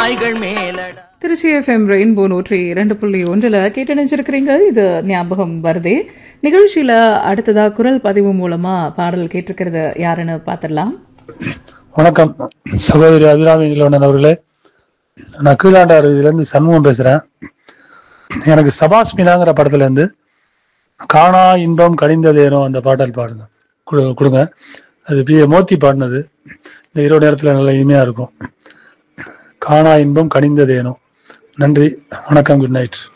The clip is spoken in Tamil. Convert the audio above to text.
நாய்கள் மேலடா திருச்சி எஃப்எம் ரெயின்போ நூற்றி இரண்டு புள்ளி ஒன்றில் கேட்டு நினைச்சிருக்கிறீங்க இது ஞாபகம் வருதே நிகழ்ச்சியில் அடுத்ததா குரல் பதிவு மூலமா பாடல் கேட்டிருக்கிறது யாருன்னு பார்த்துடலாம் வணக்கம் சகோதரி அபிராமி நிலவணன் அவர்களே நான் கீழாண்டார் இதுலேருந்து சண்முகம் பேசுகிறேன் எனக்கு சபாஸ் மீனாங்கிற படத்துலேருந்து காணா இன்பம் கனிந்ததேனோ அந்த பாடல் பாடுங்க கொடு- கொடுங்க அது பி ஏ மோத்தி பாடினது இந்த இரவு நேரத்தில் நல்ல இனிமையாக இருக்கும் காணா இன்பம் கனிந்ததேனோ நன்றி வணக்கம் குட் நைட்